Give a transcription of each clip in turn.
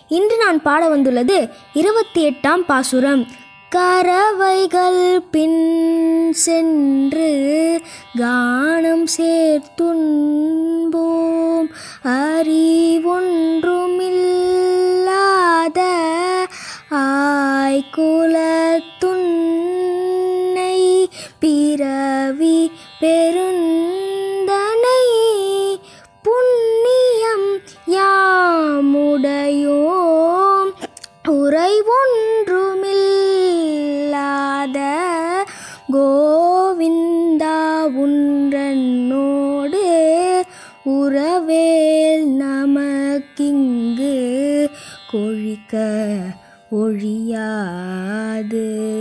இன்று நான் பாட வந்துள்ளது இருபத்தி எட்டாம் பாசுரம் கறவைகள் பின் சென்று கானம் சேர்த்துண்போம் அறிவொன்றுமில்லாத ஆய்குலத்துன்னை பிறவி பெருந்தனை புண்ணியம் யாமுடையோம் உரை ஒன்றுமில்லாத கோவிந்தா உன்றனோடு உறவேல் நமக்கிங்கு கொழிக்க ஒழியாது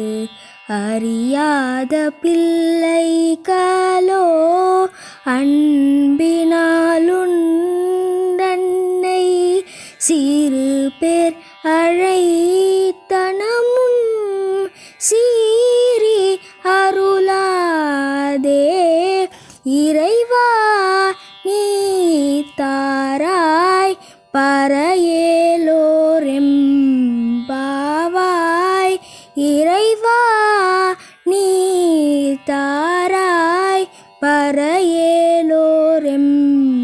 அறியாத பிள்ளைகளோ அன்பினாலுண்டன்னை சிறு பேர் அழைத்தனமும் சீரி அருளாதே இறைவா நீ தாராய் பறையேலோரெம்பாவாய் இறைவா நீ தாராய்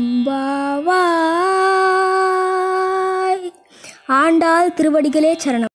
பறையேலோரெம்பாவாய் ஆண்டாள் திருவடிகளே சரணம்